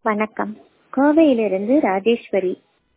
வணக்கம் கோவையிலிருந்து Rajeswari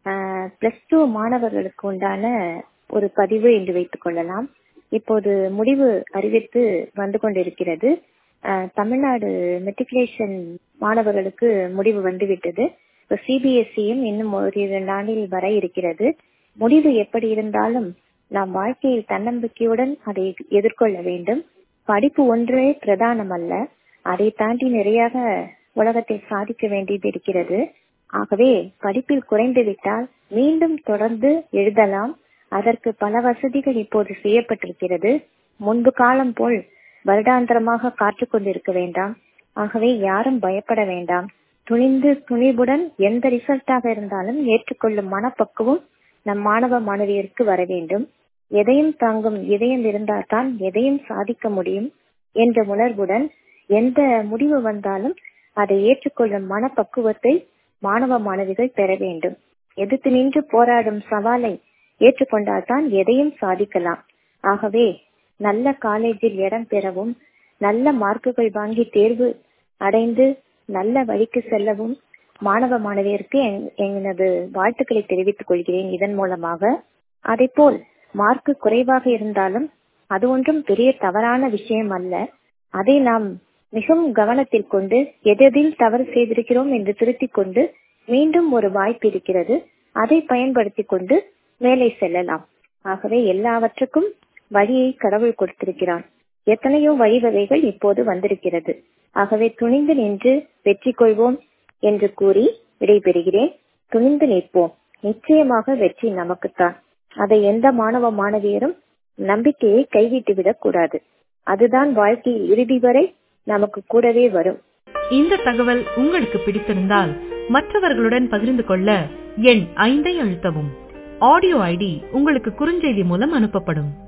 plus two மாணவர்களுக்கு உண்டான ஒரு பதிவு என்று வைத்துக் கொள்ளலாம் இப்போது முடிவு அறிவித்து வந்து கொண்டிருக்கிறது அஹ், தமிழ்நாடு மெட்ரிகுலேஷன் மாணவர்களுக்கு முடிவு வந்துவிட்டது இப்போ சிபிஎஸ்சியும் இன்னும் ஒரு இரண்டு ஆண்டில் வர இருக்கிறது முடிவு எப்படி இருந்தாலும் நாம் வாழ்க்கையில் தன்னம்பிக்கையுடன் அதை எதிர்கொள்ள வேண்டும் படிப்பு ஒன்றே பிரதானம் அல்ல அதை தாண்டி நிறையாக உலகத்தில் சாதிக்க வேண்டியது இருக்கிறது ஆகவே படிப்பில் குறைந்து விட்டால் மீண்டும் தொடர்ந்து எழுதலாம் அதற்கு பல வசதிகள் இப்போது செய்யப்பட்டிருக்கிறது முன்பு காலம் போல் வருடாந்திரமாக காத்துக் கொண்டிருக்க வேண்டாம் ஆகவே யாரும் பயப்பட வேண்டாம் துணிந்து துணிவுடன் எந்த ரிசல்ட்டாக இருந்தாலும் ஏற்றுக்கொள்ளும் மனப்பக்குவம் நம் மாணவ மாணவியருக்கு வர வேண்டும் எதையும் தாங்கும் இதயம் இருந்தால்தான் எதையும் சாதிக்க முடியும் என்ற உணர்வுடன் எந்த முடிவு வந்தாலும் அதை ஏற்றுக்கொள்ளும் மனப்பக்குவத்தை மாணவ மாணவிகள் பெற வேண்டும் எதிர்த்து நின்று போராடும் சவாலை ஏற்றுக்கொண்டால்தான் எதையும் சாதிக்கலாம் ஆகவே நல்ல காலேஜில் இடம் பெறவும் நல்ல மார்க்குகள் வாங்கி தேர்வு அடைந்து நல்ல வழிக்கு செல்லவும் மாணவ மாணவியருக்கு என்- எனது வாழ்த்துக்களை தெரிவித்துக் கொள்கிறேன் இதன் மூலமாக அதேபோல் மார்க்கு குறைவாக இருந்தாலும் அது ஒன்றும் பெரிய தவறான விஷயம் அல்ல அதை நாம் மிகவும் கவனத்தில் கொண்டு எதெதில் தவறு செய்திருக்கிறோம் என்று திருத்திக் கொண்டு மீண்டும் ஒரு வாய்ப்பு இருக்கிறது அதை பயன்படுத்திக் கொண்டு மேலே செல்லலாம் ஆகவே எல்லாவற்றுக்கும் வழியை கடவுள் கொடுத்திருக்கிறான் எத்தனையோ வழிவகைகள் இப்போது வந்திருக்கிறது ஆகவே துணிந்து நின்று வெற்றி கொள்வோம் என்று கூறி விடைபெறுகிறேன் துணிந்து நிற்போம் நிச்சயமாக வெற்றி நமக்குத்தான் அதை எந்த மாணவ மாணவியரும் நம்பிக்கையை கைவிட்டு விடக் கூடாது அதுதான் வாழ்க்கையில் இறுதி வரை நமக்கு கூடவே வரும் இந்த தகவல் உங்களுக்கு பிடித்திருந்தால் மற்றவர்களுடன் பகிர்ந்து கொள்ள எண் ஐந்தை அழுத்தவும் ஆடியோ ஐடி உங்களுக்கு குறுஞ்செய்தி மூலம் அனுப்பப்படும்